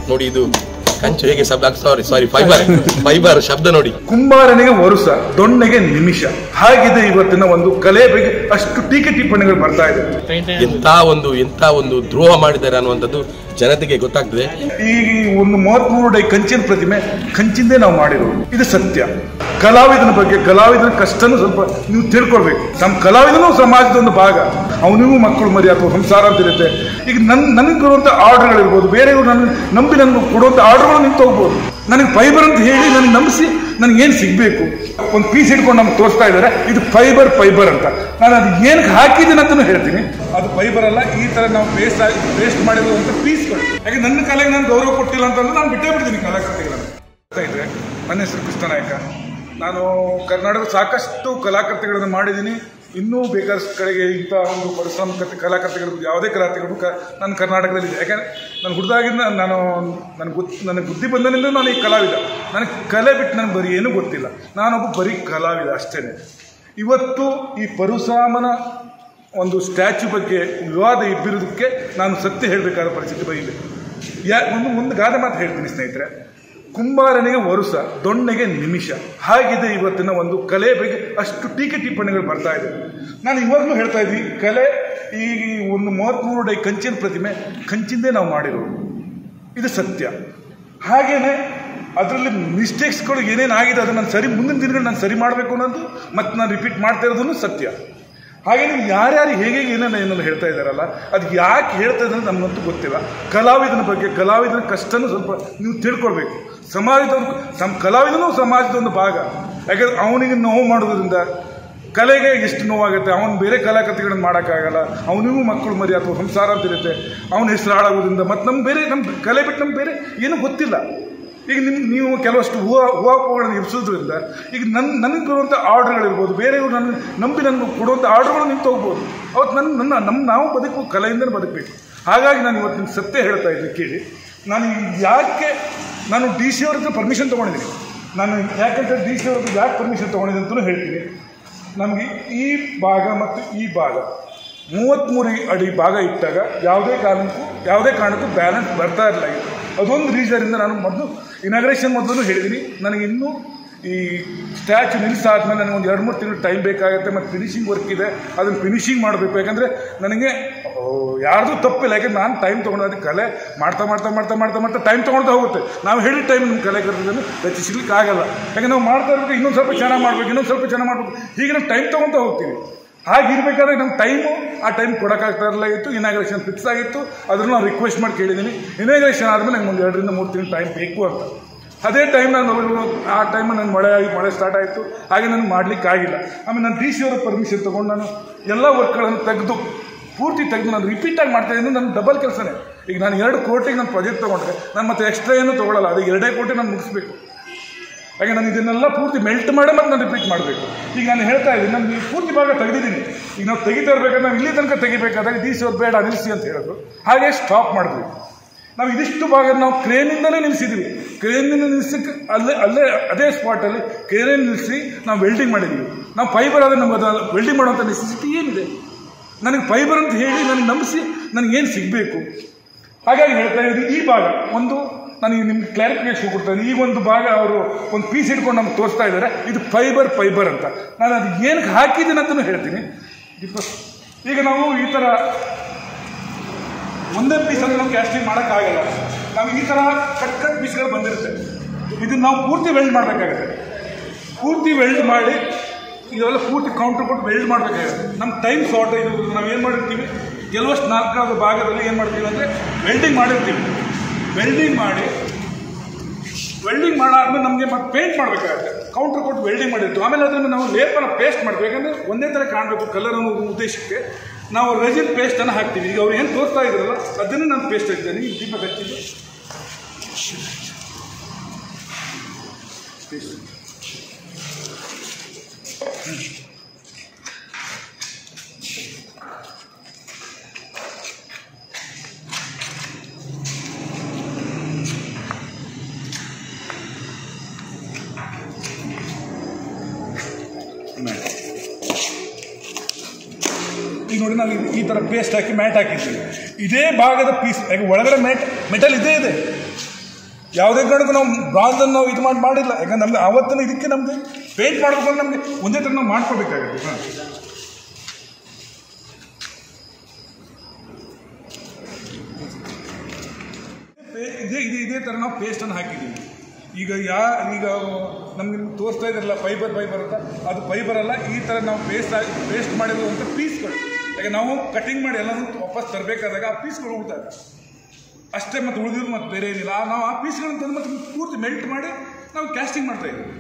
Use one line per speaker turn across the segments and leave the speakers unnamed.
ನೋಡಿ ಇದು ಕಂಚು ಹೇಗೆ ಶಬ್ದ ಸಾರಿ ಸಾರಿ ಫೈಬರ್ ಫೈಬರ್ ಶಬ್ದ ನೋಡಿ
ಕುಂಬಾರನಿಗೆ ವರುಷ ದೊಣ್ಣೆಗೆ ನಿಮಿಷ ಹಾಗಿದೆ ಇವತ್ತಿನ ಒಂದು ಕಲೆ ಬಗ್ಗೆ ಅಷ್ಟು ಟೀಕೆ ಟಿಪ್ಪಣಿಗಳು ಬರ್ತಾ ಇದೆ
ಎಂತ ಒಂದು ಎಂತ ಒಂದು ದ್ರೋಹ ಮಾಡಿದ್ದಾರೆ ಅನ್ನುವಂಥದ್ದು ಜನತೆಗೆ ಗೊತ್ತಾಗ್ತದೆ
ಈ ಒಂದು ಮೂವತ್ಮೂರು ಡೈ ಕಂಚಿನ ಪ್ರತಿಮೆ ಕಂಚಿಂದೇ ನಾವು ಮಾಡಿರೋದು ಇದು ಸತ್ಯ ಕಲಾವಿದನ ಬಗ್ಗೆ ಕಲಾವಿದನ ಕಷ್ಟನೂ ಸ್ವಲ್ಪ ನೀವು ತಿಳ್ಕೊಳ್ಬೇಕು ನಮ್ಮ ಕಲಾವಿದನೂ ಸಮಾಜದ ಒಂದು ಭಾಗ ಅವನಿಗೂ ಮಕ್ಕಳು ಮರಿ ಅಥವಾ ಸಂಸಾರ ಅಂತ ಇರುತ್ತೆ ಈಗ ನನ್ ನನಗೆ ಕೊಡುವಂಥ ಆರ್ಡರ್ಗಳಿರ್ಬೋದು ಬೇರೆಯವರು ನನ್ನ ನಂಬಿ ನನಗೆ ಕೊಡುವಂಥ ಆರ್ಡರ್ಗಳು ನಿಂತು ಹೋಗ್ಬೋದು ನನಗೆ ಫೈಬರ್ ಅಂತ ಹೇಳಿ ನನಗೆ ನಂಬಿಸಿ ನನಗೆ ಏನು ಸಿಗಬೇಕು ಒಂದು ಪೀಸ್ ಇಟ್ಕೊಂಡು ನಮ್ಗೆ ತೋರಿಸ್ತಾ ಇದ್ದಾರೆ ಇದು ಫೈಬರ್ ಫೈಬರ್ ಅಂತ ನಾನು ಅದು ಏನಕ್ಕೆ ಹಾಕಿದ್ದೀನಿ ಅಂತಲೂ ಹೇಳ್ತೀನಿ ಅದು ಫೈಬರ್ ಅಲ್ಲ ಈ ಥರ ನಾವು ಪೇಸ್ಟ್ ಪೇಸ್ಟ್ ಮಾಡಿರುವಂಥ ಪೀಸ್ಗಳು ಯಾಕೆ ನನ್ನ ಕಲೆಗೆ ನಾನು ಗೌರವ ಕೊಟ್ಟಿಲ್ಲ ಅಂತಂದ್ರೆ ನಾನು ಬಿಟ್ಟೇ ಬಿಡ್ತೀನಿ ಕಲಾಕೃತಿಗಳನ್ನು ಆಗ್ತಾ ಇದ್ರೆ ನನ್ನ ಹೆಸರು ಕೃಷ್ಣನಾಯಕ ನಾನು ಕರ್ನಾಟಕದ ಸಾಕಷ್ಟು ಕಲಾಕೃತಿಗಳನ್ನು ಮಾಡಿದ್ದೀನಿ ಇನ್ನೂ ಬೇಕಾದಷ್ಟು ಕಡೆಗೆ ಇಂಥ ಒಂದು ಪರಿಶ್ರಮ ಕತೆ ಕಲಾಕೃತಿಗಳು ಯಾವುದೇ ಕಲಾಕೃತಿಗಳು ಕ ನಾನು ಕರ್ನಾಟಕದಲ್ಲಿ ಯಾಕಂದರೆ ನಾನು ಹುಡ್ದಾಗಿಂದ ನಾನು ನನಗೆ ಗೊತ್ತು ನನಗೆ ಬುದ್ಧಿ ಬಂದನಿಂದ ನಾನು ಈ ಕಲಾವಿದ ನನಗೆ ಕಲೆ ಬಿಟ್ಟು ನನಗೆ ಬರೀ ಏನೂ ಗೊತ್ತಿಲ್ಲ ನಾನೊಬ್ಬ ಬರೀ ಕಲಾವಿದ ಅಷ್ಟೇ ಇವತ್ತು ಈ ಪರಶುರಾಮನ ಒಂದು ಸ್ಟ್ಯಾಚ್ಯೂ ಬಗ್ಗೆ ವಿವಾದ ಇಬ್ಬಿರೋದಕ್ಕೆ ನಾನು ಸತ್ಯ ಹೇಳಬೇಕಾದ ಪರಿಸ್ಥಿತಿ ಬಂದಿದೆ ಯಾ ಒಂದು ಒಂದು ಗಾದೆ ಮಾತು ಹೇಳ್ತೀನಿ ಸ್ನೇಹಿತರೆ ಕುಂಬಾರನಿಗೆ ವರುಷ ದೊಣ್ಣೆಗೆ ನಿಮಿಷ ಹಾಗಿದೆ ಇವತ್ತಿನ ಒಂದು ಕಲೆ ಬಗ್ಗೆ ಅಷ್ಟು ಟೀಕೆ ಟಿಪ್ಪಣಿಗಳು ಬರ್ತಾ ಇದೆ ನಾನು ಇವಾಗಲೂ ಹೇಳ್ತಾ ಇದ್ದೀನಿ ಕಲೆ ಈ ಒಂದು ಮೂವತ್ತ್ಮೂರು ಡೈ ಕಂಚಿನ ಪ್ರತಿಮೆ ಕಂಚಿಂದೇ ನಾವು ಮಾಡಿರೋದು ಇದು ಸತ್ಯ ಹಾಗೇನೆ ಅದರಲ್ಲಿ ಮಿಸ್ಟೇಕ್ಸ್ಗಳು ಏನೇನು ಆಗಿದೆ ಅದನ್ನು ನಾನು ಸರಿ ಮುಂದಿನ ದಿನಗಳು ನಾನು ಸರಿ ಮಾಡಬೇಕು ಅನ್ನೋದು ಮತ್ತು ನಾನು ರಿಪೀಟ್ ಮಾಡ್ತಾ ಇರೋದನ್ನು ಸತ್ಯ ಹಾಗೆ ನೀವು ಯಾರ್ಯಾರು ಹೇಗೆ ಏನೇನು ಏನೆಲ್ಲ ಹೇಳ್ತಾ ಇದ್ದಾರಲ್ಲ ಅದು ಯಾಕೆ ಹೇಳ್ತಾ ಇದ್ದಾರೆ ನಮಗಂತೂ ಗೊತ್ತಿಲ್ಲ ಕಲಾವಿದನ ಬಗ್ಗೆ ಕಲಾವಿದನ ಕಷ್ಟನೂ ಸ್ವಲ್ಪ ನೀವು ತಿಳ್ಕೊಳ್ಬೇಕು ಸಮಾಜದವ್ರು ನಮ್ಮ ಕಲಾವಿದನೂ ಸಮಾಜದ ಒಂದು ಭಾಗ ಯಾಕಂದ್ರೆ ಅವನಿಗೆ ನೋವು ಮಾಡೋದ್ರಿಂದ ಕಲೆಗೆ ಎಷ್ಟು ನೋವಾಗುತ್ತೆ ಅವನು ಬೇರೆ ಕಲಾಕೃತಿಗಳನ್ನು ಮಾಡೋಕ್ಕಾಗಲ್ಲ ಅವನಿಗೂ ಮಕ್ಕಳು ಮರಿ ಅಥವಾ ಸಂಸಾರ ಅಂತ ಇರುತ್ತೆ ಅವನ ಹೆಸರು ಹಾಳಾಗೋದ್ರಿಂದ ಮತ್ತು ನಮ್ಮ ಬೇರೆ ನಮ್ಮ ಕಲೆ ಬಿಟ್ಟು ನಮ್ಗೆ ಬೇರೆ ಏನೂ ಗೊತ್ತಿಲ್ಲ ಈಗ ನಿಮ್ ನೀವು ಕೆಲವಷ್ಟು ಹೂವು ಹೂವಾಪಗಳನ್ನು ಇರಿಸೋದ್ರಿಂದ ಈಗ ನನ್ನ ನನಗೆ ಬರುವಂಥ ಆರ್ಡರ್ಗಳಿರ್ಬೋದು ಬೇರೆಯವರು ನನ್ನ ನಂಬಿ ನನಗೆ ಕೊಡುವಂಥ ಆರ್ಡರ್ಗಳು ನಿಂತು ಹೋಗ್ಬೋದು ಅವತ್ತು ನನ್ನ ನನ್ನ ನಮ್ಮ ನಾವು ಬದುಕು ಕಲೆಯಿಂದಲೇ ಬದುಕಬೇಕು ಹಾಗಾಗಿ ನಾನು ಇವತ್ತು ನಿಮ್ಗೆ ಸತ್ಯ ಹೇಳ್ತಾ ಇದ್ದೆ ಕೇಳಿ ನಾನು ಯಾಕೆ ನಾನು ಡಿ ಸಿ ಅವ್ರ ಹತ್ರ ಪರ್ಮಿಷನ್ ತೊಗೊಂಡಿದ್ದೀನಿ ನಾನು ಯಾಕಂತ ಡಿ ಸಿ ಅವ್ರ ಹತ್ರ ಯಾಕೆ ಪರ್ಮಿಷನ್ ತೊಗೊಂಡಿದ್ದೀನಿ ಅಂತಲೂ ಹೇಳ್ತೀನಿ ನಮಗೆ ಈ ಭಾಗ ಮತ್ತು ಈ ಭಾಗ ಮೂವತ್ತ್ಮೂರು ಅಡಿ ಭಾಗ ಇಟ್ಟಾಗ ಯಾವುದೇ ಕಾರಣಕ್ಕೂ ಯಾವುದೇ ಕಾರಣಕ್ಕೂ ಬ್ಯಾಲೆನ್ಸ್ ಬರ್ತಾ ಇರಲಿಲ್ಲ ಇದು ಅದೊಂದು ರೀಸನಿಂದ ನಾನು ಮೊದಲು ಇನಾಗ್ರೇಷನ್ ಮೊದಲು ಹೇಳಿದ್ದೀನಿ ನನಗೆ ಇನ್ನೂ ಈ ಸ್ಟ್ಯಾಚು ನಿಲ್ಲಿಸಾದ್ಮೇಲೆ ನನಗೆ ಒಂದು ಎರಡು ಮೂರು ತಿಂಗಳು ಟೈಮ್ ಬೇಕಾಗುತ್ತೆ ಮತ್ತು ಫಿನಿಶಿಂಗ್ ವರ್ಕ್ ಇದೆ ಅದನ್ನು ಫಿನಿಶಿಂಗ್ ಮಾಡಬೇಕು ಯಾಕಂದರೆ ನನಗೆ ಓ, ಯಾರ್ದು ತಪ್ಪಿಲ್ಲ ಯಾಕಂದ್ರೆ ನಾನು ಟೈಮ್ ತೊಗೊಂಡು ಅದಕ್ಕೆ ಕಲೆ ಮಾಡ್ತಾ ಮಾಡ್ತಾ ಮಾಡ್ತಾ ಮಾಡ್ತಾ ಮಾಡ್ತಾ ಟೈಮ್ ತೊಗೊಳ್ತಾ ಹೋಗುತ್ತೆ ನಾವು ಹೇಳಿದ ಟೈಮ್ ನಮ್ಮ ಕಲೆಗಾರರನ್ನು ರಚಿಸ್ಲಿಕ್ಕೆ ಆಗಲ್ಲ ಯಾಕಂದ್ರೆ ನಾವು ಮಾಡ್ತಾ ಇರ್ಬೇಕು ಇನ್ನೊಂದು ಸ್ವಲ್ಪ ಚೆನ್ನಾಗಿ ಮಾಡಬೇಕು ಇನ್ನೊಂದು ಸ್ವಲ್ಪ ಚೆನ್ನಾಗಿ ಮಾಡಬೇಕು ಹೀಗೆ ನಾವು ಟೈಮ್ ತೊಗೊಳ್ತಾ ಹೋಗ್ತೀವಿ ಹಾಗಿರ್ಬೇಕಾದ್ರೆ ನಮ್ಮ ಟೈಮು ಆ ಟೈಮ್ ಕೊಡೋಕ್ಕಾಗ್ತಾ ಇರಲ್ಲ ಇತ್ತು ಇನಾಗ್ರೇಷನ್ ಫಿಕ್ಸ್ ಆಗಿತ್ತು ಅದನ್ನು ನಾನು ರಿಕ್ವೆಸ್ಟ್ ಮಾಡಿ ಕೇಳಿದ್ದೀನಿ ಇನಾಗ್ರೇಷನ್ ಆದಮೇಲೆ ನಂಗೆ ಒಂದು ಎರಡರಿಂದ ಮೂರು ತಿಂಗಳು ಟೈಮ್ ಬೇಕು ಅಂತ ಅದೇ ಟೈಮ್ ನಾನು ಆ ಟೈಮ್ ನನ್ನ ಮಳೆ ಆಗಿ ಮಳೆ ಸ್ಟಾರ್ಟ್ ಆಯಿತು ಹಾಗೆ ನನಗೆ ಮಾಡ್ಲಿಕ್ಕೆ ಆಗಿಲ್ಲ ಆಮೇಲೆ ನಾನು ಡಿ ಸಿ ಅವರ ಪರ್ಮಿಷನ್ ತೊಗೊಂಡು ನಾನು ಎಲ್ಲ ವರ್ಕ್ಗಳನ್ನು ತೆಗೆದು ಪೂರ್ತಿ ತೆಗೆದು ನಾನು ರಿಪೀಟಾಗಿ ಮಾಡ್ತಾ ಇದ್ದೀನಿ ನನ್ನ ಡಬಲ್ ಕೆಲಸನೇ ಈಗ ನಾನು ಎರಡು ಕೋಟಿಗೆ ನಾನು ಪ್ರಾಜೆಕ್ಟ್ ತೊಗೊಂಡ್ರೆ ನಾನು ಮತ್ತೆ ಎಕ್ಸ್ಟ್ರಾ ಏನೂ ತೊಗೊಳ್ಳಲ್ಲ ಅದು ಎರಡೇ ಕೋಟಿ ನಾನು ಮುಗಿಸ್ಬೇಕು ಹಾಗೆ ನಾನು ಇದನ್ನೆಲ್ಲ ಪೂರ್ತಿ ಮೆಲ್ಟ್ ಮಾಡಿ ಮತ್ತೆ ನಾನು ರಿಪೀಟ್ ಮಾಡಬೇಕು ಈಗ ನಾನು ಹೇಳ್ತಾ ಇದ್ದೀನಿ ನಾನು ಈ ಪೂರ್ತಿ ಭಾಗ ತೆಗೆದಿದ್ದೀನಿ ಈಗ ನಾವು ತೆಗಿತಾ ಇರ್ಬೇಕಾದ್ರೆ ನಾವು ಇಲ್ಲಿ ತನಕ ತೆಗಿಬೇಕಾದಾಗ ಡಿ ಸಿ ಅವ್ರು ಬೇಡ ನಿಲ್ಲಿಸಿ ಅಂತ ಹೇಳಿದ್ರು ಹಾಗೆ ಸ್ಟಾಪ್ ಮಾಡಿದ್ವಿ ನಾವು ಇದಿಷ್ಟು ಭಾಗ ನಾವು ಕ್ರೇನಿಂದಲೇ ನಿಲ್ಲಿಸಿದ್ವಿ ಕ್ರೇನಿಂದ ನಿಲ್ಲಿಸಕ್ಕೆ ಅಲ್ಲೇ ಅಲ್ಲೇ ಅದೇ ಸ್ಪಾಟಲ್ಲಿ ಕ್ರೇನ್ ನಿಲ್ಲಿಸಿ ನಾವು ವೆಲ್ಡಿಂಗ್ ಮಾಡಿದ್ವಿ ನಾವು ಫೈಬರ್ ಆದರೆ ನಮ್ಗೆ ಅದು ವೆಲ್ಡಿಂಗ್ ಮಾಡುವಂಥ ನೆಸೆಸಿಟಿ ಏನಿದೆ ನನಗೆ ಫೈಬರ್ ಅಂತ ಹೇಳಿ ನನಗೆ ನಂಬಿಸಿ ನನಗೇನು ಸಿಗಬೇಕು ಹಾಗಾಗಿ ಹೇಳ್ತಾ ಇದ್ದೀನಿ ಈ ಭಾಗ ಒಂದು ನನಗೆ ನಿಮ್ಗೆ ಕ್ಲಾರಿಫಿಕೇಶನ್ ಕೊಡ್ತಾನೆ ಈ ಒಂದು ಭಾಗ ಅವರು ಒಂದು ಪೀಸ್ ಇಟ್ಕೊಂಡು ನಮ್ಗೆ ತೋರಿಸ್ತಾ ಇದ್ದಾರೆ ಇದು ಫೈಬರ್ ಫೈಬರ್ ಅಂತ ನಾನು ಅದು ಏನಕ್ಕೆ ಹಾಕಿದ್ದೀನಿ ಅಂತಲೂ ಹೇಳ್ತೀನಿ ಡಿಫಸ್ ಈಗ ನಾವು ಈ ಥರ ಒಂದೇ ಪೀಸಲ್ಲಿ ನಾವು ಕ್ಯಾಸ್ಟಿಂಗ್ ಮಾಡೋಕ್ಕಾಗಲ್ಲ ನಾವು ಈ ಥರ ಕಟ್ ಕಟ್ ಪೀಸ್ಗಳು ಬಂದಿರುತ್ತೆ ಇದನ್ನು ನಾವು ಪೂರ್ತಿ ವೆಲ್ಡ್ ಮಾಡಬೇಕಾಗುತ್ತೆ ಪೂರ್ತಿ ವೆಲ್ಡ್ ಮಾಡಿ ಇದೆಲ್ಲ ಪೂರ್ತಿ ಕೌಂಟರ್ ಕೊಟ್ಟು ವೆಲ್ಡ್ ಮಾಡಬೇಕಾಗುತ್ತೆ ನಮ್ಮ ಟೈಮ್ ಶಾರ್ಟ್ ಇದು ನಾವು ಏನು ಮಾಡಿರ್ತೀವಿ ಕೆಲವಷ್ಟು ನಾಲ್ಕಾவது ಭಾಗದಲ್ಲಿ ಏನು ಮಾಡ್ತೀವಿ ಅಂದರೆ ವೆಲ್ಡಿಂಗ್ ಮಾಡಿರ್ತೀವಿ ವೆಲ್ಡಿಂಗ್ ಮಾಡಿ ವೆಲ್ಡಿಂಗ್ ಮಾಡಾದ್ಮೇಲೆ ನಮಗೆ ಮತ್ತೆ ಪೇಂಟ್ ಮಾಡಬೇಕಾಗುತ್ತೆ ಕೌಂಟರ್ ಕೊಟ್ಟು ವೆಲ್ಡಿಂಗ್ ಮಾಡಿರ್ತೀವಿ ಆಮೇಲೆ ಅದನ್ನು ನಾವು ಲೇಪನ ಪೇಸ್ಟ್ ಮಾಡಬೇಕು ಯಾಕಂದರೆ ಒಂದೇ ಥರ ಕಾಣಬೇಕು ಕಲರ್ ಅನ್ನೋ ಉದ್ದೇಶಕ್ಕೆ ನಾವು ರೆಸಿನ್ ಪೇಸ್ಟನ್ನು ಹಾಕ್ತೀವಿ ಈಗ ಅವ್ರು ಏನು ತೋರಿಸ್ತಾ ಇದ್ರಲ್ಲ ಅದನ್ನು ನಾನು ಪೇಸ್ಟ್ ಹಾಕ್ತೇನೆ ಈ ದೀಪ ಹಚ್ಚಿದ್ದು ಪೇಸ್ಟ್ ಈಗ ನೋಡಿ ನಾವು ಈ- ಈ ಥರ ಪೇಸ್ಟ್ ಹಾಕಿ ಮ್ಯಾಟ್ ಹಾಕಿರ್ತೀವಿ ಇದೇ ಭಾಗದ ಪೀಸ್ ಯಾಕೆ ಒಳಗಡೆ ಮ್ಯಾಟ್ ಮೆಟಲ್ ಇದೇ ಇದೆ ಯಾವುದೇ ಕಾರಣಕ್ಕೂ ನಾವು ಬ್ರಾಂಜ್ ಅನ್ನು ನಾವು ಇದು ಮಾಡಿ ಮಾಡಿಲ್ಲ ಯಾಕಂದ್ರೆ ನಮ್ಗೆ ಆವತ್ತಿನ ಇದಕ್ಕೆ ನಮಗೆ ಪೇಂಟ್ ಮಾಡಬೇಕು ಅಂದ್ರೆ ನಮಗೆ ಒಂದೇ ಥರ ನಾವು ಮಾಡ್ಕೋಬೇಕಾಗುತ್ತೆ ಹಾಂ ಪೇ- ಇದೇ ಇದೇ ಇದೇ ಥರ ನಾವು ಪೇಸ್ಟನ್ನು ಹಾಕಿದ್ದೀವಿ ಈಗ ಯಾ ಈಗ ನಮಗೆ ತೋರಿಸ್ತಾ ಇದ್ರಲ್ಲ ಫೈಬರ್ ಫೈಬರ್ ಅಂತ ಅದು ಫೈಬರ್ ಅಲ್ಲ ಈ ಥರ ನಾವು ಪೇಸ್ಟ್ ಆಗಿ ಪೇಸ್ಟ್ ಮಾಡಿರುವಂಥ ಪೀಸ್ಗಳು ಯಾಕೆ ನಾವು ಕಟಿಂಗ್ ಮಾಡಿ ಎಲ್ಲನೂ ವಾಪಸ್ ತರಬೇಕಾದಾಗ ಆ ಪೀಸ್ಗಳು ಉಳಿದಾಗ ಅಷ್ಟೇ ಮತ್ತು ಉಳಿದಿದ್ದು ಮತ್ತು ಬೇರೆ ಏನಿಲ್ಲ ಆ ನಾವು ಆ ಪೀಸ್ಗಳನ್ನು ತಂದು ಮತ್ತೆ ಪೂರ್ತಿ ಮೆಲ್ಟ್ ಮಾಡಿ ನಾವು ಕ್ಯಾಸ್ಟಿಂಗ್ ಮಾಡ್ತಾ ಇದ್ದೀವಿ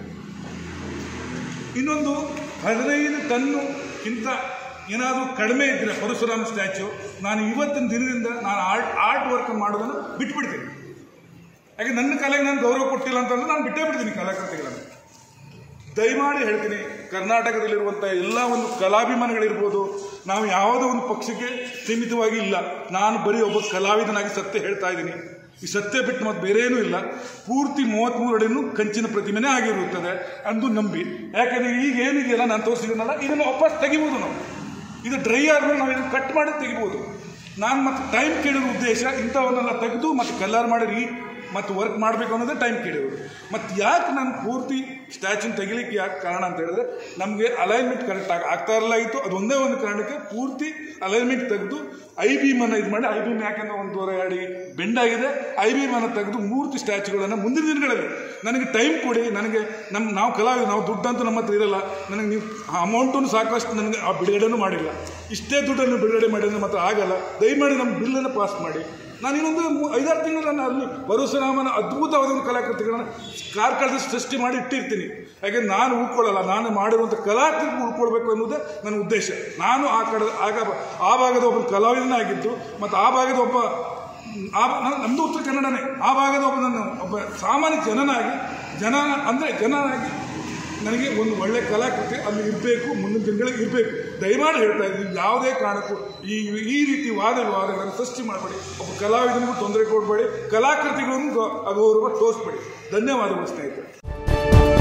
ಇನ್ನೊಂದು ಹದಿನೈದು ಟನ್ನುಕ್ಕಿಂತ ಏನಾದರೂ ಕಡಿಮೆ ಇದ್ದರೆ ಪರಶುರಾಮ ಸ್ಟ್ಯಾಚ್ಯು ನಾನು ಇವತ್ತಿನ ದಿನದಿಂದ ನಾನು ಆರ್ಟ್ ಆರ್ಟ್ ವರ್ಕ್ ಮಾಡೋದನ್ನು ಬಿಟ್ಬಿಡ್ತೀನಿ ಯಾಕೆ ನನ್ನ ಕಲೆಗೆ ನಾನು ಗೌರವ ಕೊಟ್ಟಿಲ್ಲ ಅಂತಂದ್ರೆ ನಾನು ಬಿಟ್ಟೇ ಬಿಡ್ತೀನಿ ಕಲಾಕೃತಿಗಳನ್ನು ದಯಮಾಡಿ ಹೇಳ್ತೀನಿ ಕರ್ನಾಟಕದಲ್ಲಿರುವಂಥ ಎಲ್ಲ ಒಂದು ಕಲಾಭಿಮಾನಿಗಳಿರ್ಬೋದು ನಾವು ಯಾವುದೋ ಒಂದು ಪಕ್ಷಕ್ಕೆ ಸೀಮಿತವಾಗಿ ಇಲ್ಲ ನಾನು ಬರೀ ಒಬ್ಬ ಕಲಾವಿದನಾಗಿ ಸತ್ಯ ಹೇಳ್ತಾ ಇದ್ದೀನಿ ಈ ಸತ್ಯ ಬಿಟ್ಟು ಮತ್ತೆ ಬೇರೆ ಏನೂ ಇಲ್ಲ ಪೂರ್ತಿ ಮೂವತ್ತ್ಮೂರು ಅಡಿನೂ ಕಂಚಿನ ಪ್ರತಿಮೆನೇ ಆಗಿರುತ್ತದೆ ಅಂದು ನಂಬಿ ಯಾಕಂದರೆ ಈಗ ಏನಿದೆಯಲ್ಲ ನಾನು ತೋರಿಸಿದ್ದೀನಲ್ಲ ಇದನ್ನು ವಾಪಸ್ ತೆಗಿಬೋದು ನಾವು ಇದು ಡ್ರೈ ಆದ್ಮೇಲೆ ನಾವು ಇದನ್ನು ಕಟ್ ಮಾಡಿ ತೆಗಿಬೋದು ನಾನು ಮತ್ತೆ ಟೈಮ್ ಕೇಳಿರೋ ಉದ್ದೇಶ ಇಂಥವನ್ನೆಲ್ಲ ತೆಗೆದು ಮತ್ತೆ ಕಲರ್ ಮಾಡಿ ರೀ ಮತ್ತು ವರ್ಕ್ ಮಾಡಬೇಕು ಅನ್ನೋದೇ ಟೈಮ್ ಕೇಳಿದ್ರು ಮತ್ತು ಯಾಕೆ ನಾನು ಪೂರ್ತಿ ಸ್ಟ್ಯಾಚ್ಯೂನ್ ತೆಗಿಲಿಕ್ಕೆ ಯಾಕೆ ಕಾರಣ ಅಂತ ಹೇಳಿದ್ರೆ ನಮಗೆ ಅಲೈನ್ಮೆಂಟ್ ಕರೆಕ್ಟ್ ಆಗಿ ಆಗ್ತಾ ಇರಲ್ಲ ಇತ್ತು ಅದು ಒಂದೇ ಒಂದು ಕಾರಣಕ್ಕೆ ಪೂರ್ತಿ ಅಲೈನ್ಮೆಂಟ್ ತೆಗೆದು ಐ ಬೀಮನ್ನು ಇದು ಮಾಡಿ ಐ ಬೀಮ್ ಯಾಕೆಂದ್ರೆ ಒಂದೂವರೆ ಅಡಿ ಬೆಂಡ್ ಆಗಿದೆ ಐ ಬೀಮನ್ನು ತೆಗೆದು ಮೂರ್ತಿ ಸ್ಟ್ಯಾಚ್ಯೂಗಳನ್ನು ಮುಂದಿನ ದಿನಗಳಲ್ಲಿ ನನಗೆ ಟೈಮ್ ಕೊಡಿ ನನಗೆ ನಮ್ಮ ನಾವು ಕಲಾವಿದ ನಾವು ದುಡ್ಡಂತೂ ನಮ್ಮ ಹತ್ರ ಇರಲ್ಲ ನನಗೆ ನೀವು ಅಮೌಂಟನ್ನು ಸಾಕಷ್ಟು ನನಗೆ ಆ ಬಿಡುಗಡೆನೂ ಮಾಡಿಲ್ಲ ಇಷ್ಟೇ ದುಡ್ಡನ್ನು ಬಿಡುಗಡೆ ಮಾಡಿದ್ರೆ ಮಾತ್ರ ಆಗಲ್ಲ ದಯಮಾಡಿ ನಮ್ಮ ಬಿಲ್ಲನ್ನು ಪಾಸ್ ಮಾಡಿ ನಾನು ಇನ್ನೊಂದು ಮೂ- ಐದಾರು ತಿಂಗಳು ನಾನು ಅಲ್ಲಿ ಪರಶುರಾಮನ ಅದ್ಭುತವಾದ ಒಂದು ಕಲಾಕೃತಿಗಳನ್ನು ಕಾರ್ಕಳದ ಸೃಷ್ಟಿ ಮಾಡಿ ಇಟ್ಟಿರ್ತೀನಿ ಯಾಕೆ ನಾನು ಉಳ್ಕೊಳ್ಳಲ್ಲ ನಾನು ಮಾಡಿರುವಂಥ ಕಲಾಕೃತಿ ಉಳ್ಕೊಳ್ಬೇಕು ಅನ್ನೋದೇ ನನ್ನ ಉದ್ದೇಶ ನಾನು ಆ ಕಡೆ ಆಗ ಆ ಭಾಗದ ಒಬ್ಬ ಕಲಾವಿದನಾಗಿದ್ದು ಮತ್ತು ಆ ಭಾಗದ ಒಬ್ಬ ಆ ನಾನು- ನಮ್ದು ಉತ್ತರ ಕನ್ನಡನೇ ಆ ಭಾಗದ ಒಬ್ಬ ನನ್ನ ಒಬ್ಬ ಸಾಮಾನ್ಯ ಜನನಾಗಿ ಜನ ಅಂದರೆ ಜನನಾಗಿ ನನಗೆ ಒಂದು ಒಳ್ಳೆ ಕಲಾಕೃತಿ ಅಲ್ಲಿ ಇರಬೇಕು ಮುಂದಿನ ದಿನಗಳಿಗೆ ಇರಬೇಕು ದಯಮಾಡಿ ಹೇಳ್ತಾ ಇದ್ದೀನಿ ಯಾವುದೇ ಕಾರಣಕ್ಕೂ ಈ ಈ ರೀತಿ ವಾದ ವಿವಾದಗಳನ್ನು ಸೃಷ್ಟಿ ಮಾಡಬೇಡಿ ಒಬ್ಬ ಕಲಾವಿದನಿಗೂ ತೊಂದರೆ ಕೊಡಬೇಡಿ ಕಲಾಕೃತಿಗಳನ್ನು ಗೌ- ಅಗೌರವ ತೋರಿಸ್ಬೇಡಿ ಧನ್ಯವಾದಗಳು ಸ್ನೇಹಿತರೆ